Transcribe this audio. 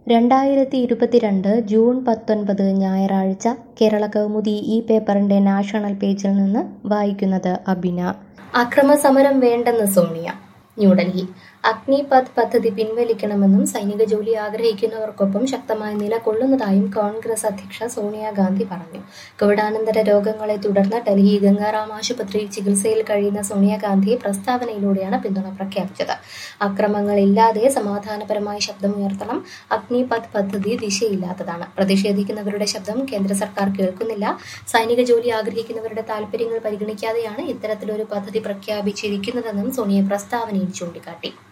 രണ്ടായിരത്തി ഇരുപത്തിരണ്ട് ജൂൺ പത്തൊൻപത് ഞായറാഴ്ച കേരള കൗമുദി ഈ പേപ്പറിന്റെ നാഷണൽ പേജിൽ നിന്ന് വായിക്കുന്നത് അബിന അക്രമസമരം വേണ്ടെന്ന് സോണിയ ന്യൂഡൽഹി അഗ്നിപഥ് പദ്ധതി പിൻവലിക്കണമെന്നും സൈനിക ജോലി ആഗ്രഹിക്കുന്നവർക്കൊപ്പം ശക്തമായി നിലകൊള്ളുന്നതായും കോൺഗ്രസ് അധ്യക്ഷ സോണിയാഗാന്ധി പറഞ്ഞു കോവിഡാനന്തര രോഗങ്ങളെ തുടർന്ന് ഡൽഹി ഗംഗാറാം ആശുപത്രിയിൽ ചികിത്സയിൽ കഴിയുന്ന സോണിയാഗാന്ധി പ്രസ്താവനയിലൂടെയാണ് പിന്തുണ പ്രഖ്യാപിച്ചത് അക്രമങ്ങളില്ലാതെ സമാധാനപരമായി ശബ്ദമുയർത്തണം അഗ്നിപഥ് പദ്ധതി ദിശയില്ലാത്തതാണ് പ്രതിഷേധിക്കുന്നവരുടെ ശബ്ദം കേന്ദ്ര സർക്കാർ കേൾക്കുന്നില്ല സൈനിക ജോലി ആഗ്രഹിക്കുന്നവരുടെ താൽപര്യങ്ങൾ പരിഗണിക്കാതെയാണ് ഇത്തരത്തിലൊരു പദ്ധതി പ്രഖ്യാപിച്ചിരിക്കുന്നതെന്നും സോണിയ പ്രസ്താവനയിൽ ചൂണ്ടിക്കാട്ടി